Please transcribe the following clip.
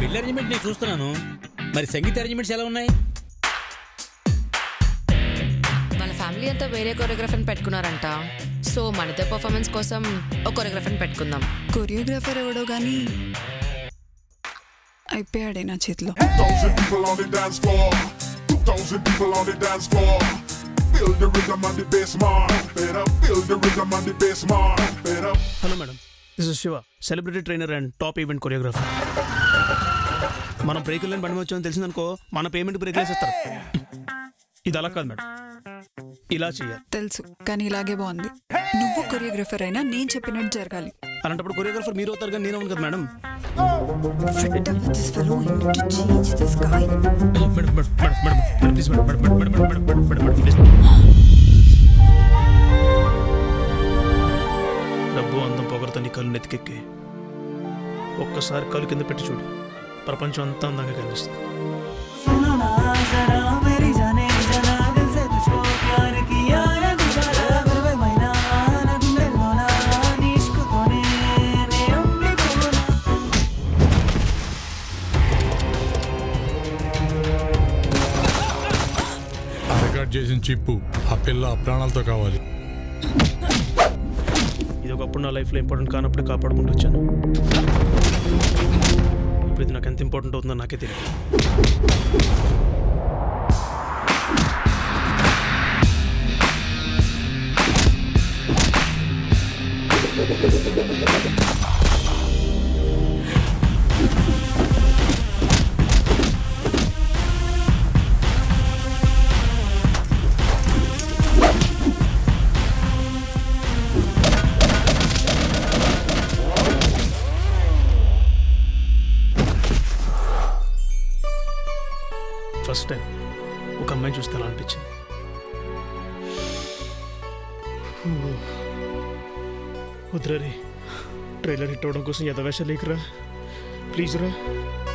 పెళ్లి అరేంజ్మెంట్ నేను చూస్తున్నాను మరి సంగీత అరేంజ్మెంట్స్ ఎలా ఉన్నాయి వాళ్ళ ఫ్యామిలీ అంతా వేరే కొరియోగ్రఫర్ని పెట్టుకున్నారంట సో మనతో పర్ఫార్మెన్స్ కోసం ఒక కొరియోగ్రఫర్ని పెట్టుకుందాం కొరియోగ్రాఫర్ ఎవడో గానీ అయిపోయాడే నా చేతిలో Thousand people on the dance floor. Two thousand people on the dance floor. Feel the rhythm on the bass, man. Better feel the rhythm on the bass, man. Better. Hello madam this is Shiva celebrity trainer and top event choreographer మనం break లేని బండి వచ్చామని తెలిసిందనుకో మన payment break వేసేస్తారు ఇది అలా కాదు madam ఇలా చేయాలి తెలుసు కానీ ఇలాగే బాగుంది నువ్వు కొరియోగ్రాఫర్ అయినా నేను చెప్పినట్టు జరగాలి అలాంటప్పుడు కొరియోగ్రాఫర్ మీరు అవుతారు కానీ నేను అవును కదా madam Fed up with this fellow. I need to change this guy. Madam madam madam madam madam please madam madam madam madam madam madam madam madam please డబ్బు అందం పొగరతో నీ కళ్ళు నెత్తికెక్కి ఒక్కసారి కళ్ళు కింద పెట్టి చూడు ప్రపంచం అంతా అందంగా కనిపిస్తుంది सुनो ना जरा मेरी जाने जना दिल से तुझको प्यार किया है दोबारा వెలువై మైనా నా గుండెల్లోన నీ ఇష్కుతోనే నే ఉండిపోనా రికార్డ్ చేసిన చిప్పు ఆ పిల్ల ఆ ప్రాణాలతో కావాలి ఇది ఒకప్పుడు నా లైఫ్లో ఇంపార్టెంట్ కానప్పుడు కాపాడుకుంటూ వచ్చాను ఇప్పుడు ఇది నాకు ఎంత ఇంపార్టెంట్ అవుతుందో నాకే తెలియదు ఫస్ట్ టైం ఒక అమ్మాయిని చూస్తే అలా అనిపించింది వద్దురా రే ట్రైలర్ హిట్ అవ్వడం కోసం ఎదవేష లేకురా ప్లీజ్ రా